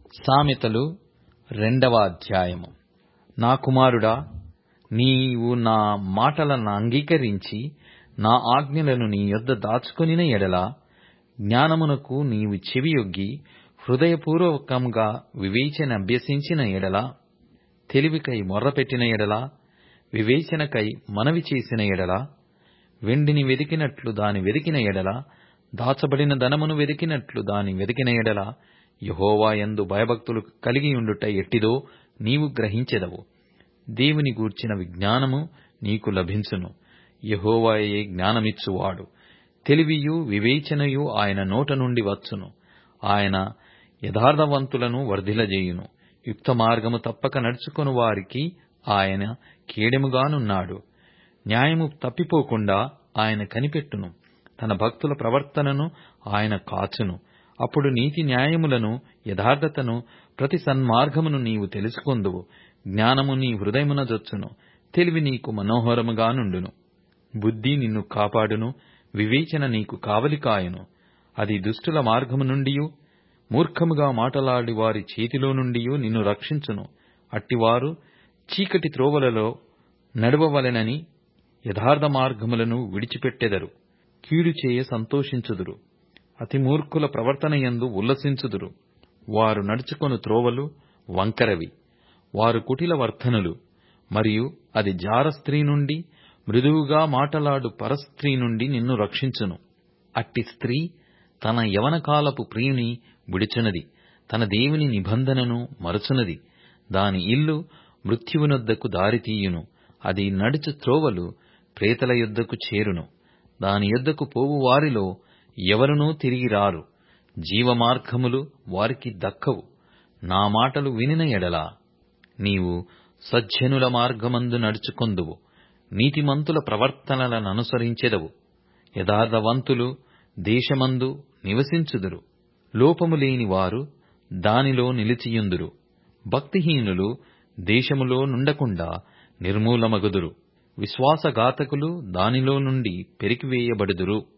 సామెతలు రెండవ అధ్యాయము నా కుమారుడా నీవు నా మాటలను అంగీకరించి నా ఆజ్ఞలను నీ యొద్ద దాచుకొనిన ఎడల జ్ఞానమునకు నీవు చెవియొగ్గి హృదయపూర్వకంగా వివేచన అభ్యసించిన ఎడల తెలివికై మొర్రపెట్టిన ఎడల వివేచనకై మనవి చేసిన ఎడల వెండిని వెదికినట్లు దాని వెదికిన ఎడల దాచబడిన ధనమును వెదికినట్లు దాని వెదికిన ఎడల యెహోవా యందు భయభక్తులు కలిగియుండుట ఎట్టిదో నీవు గ్రహించెదవు దేవుని గూర్చిన విజ్ఞానము నీకు లభించును యెహోవాయే జ్ఞానమిచ్చువాడు తెలివియు వివేచనయు ఆయన నోట నుండి వచ్చును ఆయన యథార్థవంతులను వర్ధిల్లజేయును యుక్త మార్గము తప్పక నడుచుకొను వారికి ఆయన కేడెముగానున్నాడు న్యాయము తప్పిపోకుండా ఆయన కనిపెట్టును తన భక్తుల ప్రవర్తనను ఆయన కాచును అప్పుడు నీతి న్యాయములను యథార్థతను ప్రతి సన్మార్గమును నీవు తెలుసుకొందువు జ్ఞానము నీ హృదయమున జొచ్చును తెలివి నీకు మనోహరముగా నుండును బుద్ధి నిన్ను కాపాడును వివేచన నీకు కావలి కాయును అది దుష్టుల మార్గము నుండియు మూర్ఖముగా మాటలాడి వారి చేతిలో నుండియు నిన్ను రక్షించును అట్టివారు చీకటి త్రోవలలో నడవవలెనని యథార్థ మార్గములను విడిచిపెట్టెదరు కీడు చేయ సంతోషించుదురు అతి మూర్ఖుల ప్రవర్తనయందు ఉల్లసించుదురు వారు నడుచుకొను త్రోవలు వంకరవి వారు కుటిల వర్తనులు మరియు అది జార స్త్రీ నుండి మృదువుగా మాటలాడు పరస్త్రీ నుండి నిన్ను రక్షించును అట్టి స్త్రీ తన యవనకాలపు ప్రియుని విడుచునది తన దేవుని నిబంధనను మరచునది దాని ఇల్లు మృత్యువునొద్దకు దారితీయును అది నడుచు త్రోవలు ప్రేతల యొద్దకు చేరును దాని యొద్దకు పోవు వారిలో ఎవరునూ తిరిగి రారు జీవమార్గములు వారికి దక్కవు నా మాటలు వినిన ఎడల నీవు సజ్జనుల మార్గమందు నడుచుకొందువు నీతిమంతుల ప్రవర్తనలను అనుసరించెదవు యథార్థవంతులు దేశమందు నివసించుదురు లోపము లేని వారు దానిలో నిలిచియుందురు భక్తిహీనులు దేశములో నుండకుండా నిర్మూలమగుదురు విశ్వాసఘాతకులు దానిలో నుండి పెరికివేయబడుదురు